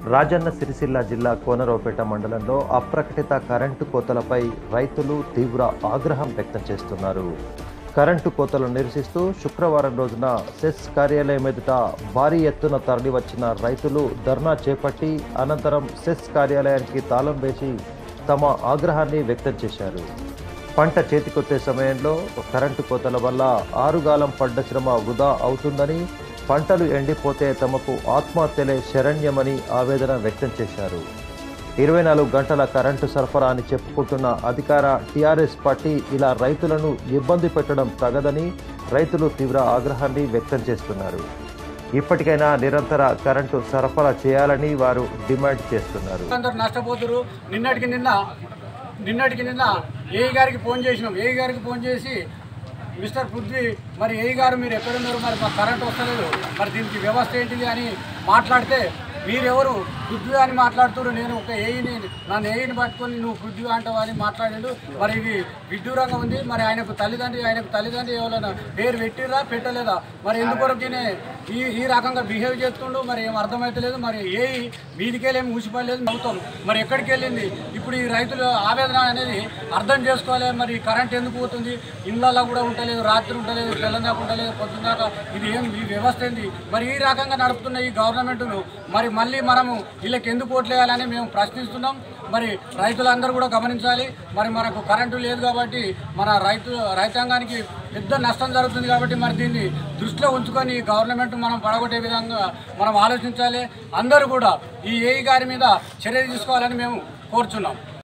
రాజన్న సిరిసిల్ల జిల్లా కోనరావుపేట మండలంలో అప్రకటిత కరెంటు కోతలపై రైతులు తీవ్ర ఆగ్రహం వ్యక్తం చేస్తున్నారు కరెంటు కోతలు నిరసిస్తూ శుక్రవారం రోజున సెస్ కార్యాలయం ఎదుట భారీ ఎత్తున తరలివచ్చిన రైతులు ధర్నా చేపట్టి అనంతరం సెస్ కార్యాలయానికి తాళం వేసి తమ ఆగ్రహాన్ని వ్యక్తం చేశారు పంట చేతికొచ్చే సమయంలో కరెంటు కోతల వల్ల ఆరుగాలం పడ్డ శ్రమ వృధా అవుతుందని పంటలు ఎండిపోతే తమకు ఆత్మహత్యలే శరణ్యమని ఆవేదన వ్యక్తం చేశారు ఇరవై నాలుగు గంటల కరెంటు సరఫరా అని చెప్పుకుంటున్న అధికార టీఆర్ఎస్ పార్టీ ఇలా రైతులను ఇబ్బంది పెట్టడం తగదని రైతులు తీవ్ర ఆగ్రహాన్ని వ్యక్తం చేస్తున్నారు ఇప్పటికైనా నిరంతర కరెంటు సరఫరా చేయాలని వారు డిమాండ్ చేస్తున్నారు అందరు నష్టపోతురు నిన్నటికి నిన్న నిన్నటికి నిన్న ఏఈ గారికి ఫోన్ చేసినాం ఏఈ గారికి ఫోన్ చేసి మిస్టర్ పృథ్వీ మరి ఏఈ గారు మీరు ఎక్కడున్నారు మరి మాకు కరెంట్ వస్తలేదు మరి దీనికి వ్యవస్థ ఏంటిది అని మాట్లాడితే మీరెవరు పృథ్వీ అని మాట్లాడుతున్నారు నేను ఒక ఏఈని నన్ను ఏఈని పట్టుకొని నువ్వు పృథ్వీ అంటావు అని మాట్లాడాడు మరి ఇది విడ్డూరంగా ఉంది మరి ఆయనకు తల్లిదండ్రి ఆయనకు తల్లిదండ్రి ఎవరైనా పేరు పెట్టిరా పెట్టలేదా మరి ఎందుకొరకునే ఈ ఈ రకంగా బిహేవ్ చేస్తుండు మరి ఏం అర్థమైతలేదు మరి ఏ మీదికెళ్ళేమి ఊసిపడలేదు నవ్వుతాం మరి ఎక్కడికి వెళ్ళింది ఇప్పుడు ఈ రైతుల ఆవేదన అనేది అర్థం చేసుకోవాలి మరి కరెంట్ ఎందుకు పోతుంది ఇళ్ళల్లో కూడా ఉండలేదు రాత్రి ఉండలేదు తెల్లందాకా ఉండలేదు పొద్దున్నాక ఇది ఏం ఈ వ్యవస్థ ఏంది మరి ఈ రకంగా నడుపుతున్న ఈ గవర్నమెంట్ను మరి మళ్ళీ మనము వీళ్ళకి ఎందుకు ఓట్లేయాలని మేము ప్రశ్నిస్తున్నాం మరి రైతులందరూ కూడా గమనించాలి మరి మనకు కరెంటు లేదు కాబట్టి మన రైతు రైతాంగానికి పెద్ద నష్టం జరుగుతుంది కాబట్టి మరి దీన్ని దృష్టిలో ఉంచుకొని ఈ గవర్నమెంట్ మనం పడగొట్టే విధంగా మనం ఆలోచించాలి అందరూ కూడా ఈ ఏఈ గారి మీద చర్య తీసుకోవాలని మేము కోరుచున్నాం